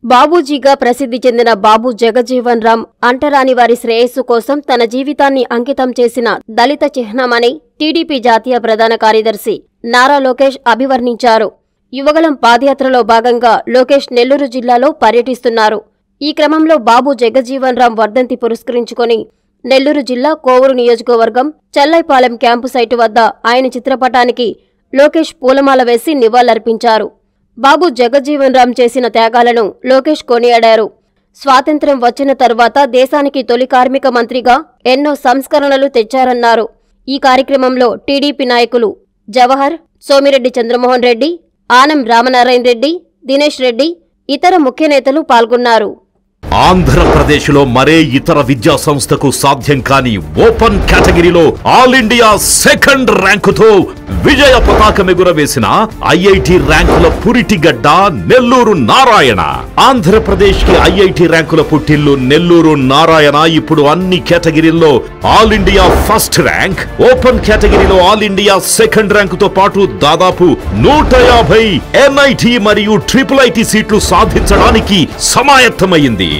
బాబూజీగా ప్రసిద్ధి చెందిన బాబు జగజీవన్ రామ్ అంటరాని వారి శ్రేయస్సు కోసం తన జీవితాన్ని అంకితం చేసిన దళిత చిహ్నమని టీడీపీ జాతీయ ప్రధాన కార్యదర్శి నారా లోకేష్ అభివర్ణించారు యువగలం పాదయాత్రలో భాగంగా లోకేష్ నెల్లూరు జిల్లాలో పర్యటిస్తున్నారు ఈ క్రమంలో బాబు జగజీవన్ రామ్ వర్ధంతి పురస్కరించుకొని నెల్లూరు జిల్లా కోవూరు నియోజకవర్గం చల్లైపాలెం క్యాంపు సైటు వద్ద ఆయన చిత్రపటానికి లోకేష్ పూలమాల వేసి నివాళులర్పించారు బాబు జగజ్జీవన్ రామ్ చేసిన త్యాగాలను లోకేష్ కొనియాడారు స్వాతంత్ర్యం వచ్చిన తర్వాత దేశానికి తొలి కార్మిక మంత్రిగా ఎన్నో సంస్కరణలు తెచ్చారన్నారు ఈ కార్యక్రమంలో టీడీపీ నాయకులు జవహర్ సోమిరెడ్డి చంద్రమోహన్ రెడ్డి ఆనం రామనారాయణ రెడ్డి దినేష్ రెడ్డి ఇతర ముఖ్య నేతలు పాల్గొన్నారు ఆంధ్రప్రదేశ్లో మరే ఇతర విద్యా సంస్థకు సాధ్యం కాని ఓపెన్ కేటగిరీలో ఆల్ ఇండియా సెకండ్ ర్యాంకుతో విజయ పతాకం ఎగురవేసిన ఐఐటి ర్యాంకుల పురిటిగడ్డ నెల్లూరు నారాయణ ఆంధ్రప్రదేశ్ కి ఐఐటి ర్యాంకుల పుట్టిల్లు నెల్లూరు నారాయణ ఇప్పుడు అన్ని కేటగిరీల్లో all India first rank open కేటగిరీలో ఆల్ ఇండియా సెకండ్ ర్యాంకుతో పాటు దాదాపు నూట యాభై ఎన్ఐటి మరియు ట్రిపుల్ ఐటి సీట్లు సాధించడానికి సమాయత్తమైంది